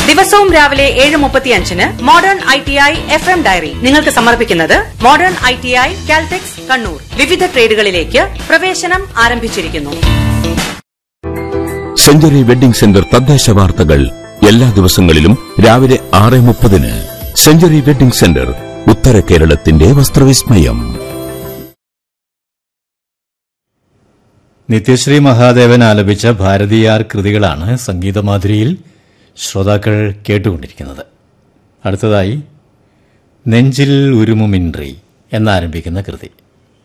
ദിവസവും രാവിലെ ഏഴ് മുപ്പത്തിയഞ്ചിന് modern I T I F M diary നിങ്ങൾക്ക് സമർപ്പിക്കുന്നത് modern I T I Caltex Kannur വിവിധ ട്രേഡുകളിലേക്ക് പ്രവേശനം ആരംഭിച്ചിരിക്കുന്നു സെഞ്ചുറി വെഡിംഗ് സെന്റർ തദ്ദേശ വാർത്തകൾ എല്ലാ ദിവസങ്ങളിലും രാവിലെ ആറ് മുപ്പതിന് സെഞ്ചുറി വെഡിംഗ് സെന്റർ ഉത്തര കേരളത്തിന്റെ വസ്ത്രവിസ്മയം നിത്യശ്രീ മഹാദേവൻ ആലപിച്ച ഭാരതീയാർ കൃതികളാണ് സംഗീതമാധുരിയിൽ ശ്രോതാക്കൾ കേട്ടുകൊണ്ടിരിക്കുന്നത് അടുത്തതായി നെഞ്ചിൽ ഉരുമുമിൻട്രി എന്നാരംഭിക്കുന്ന കൃതി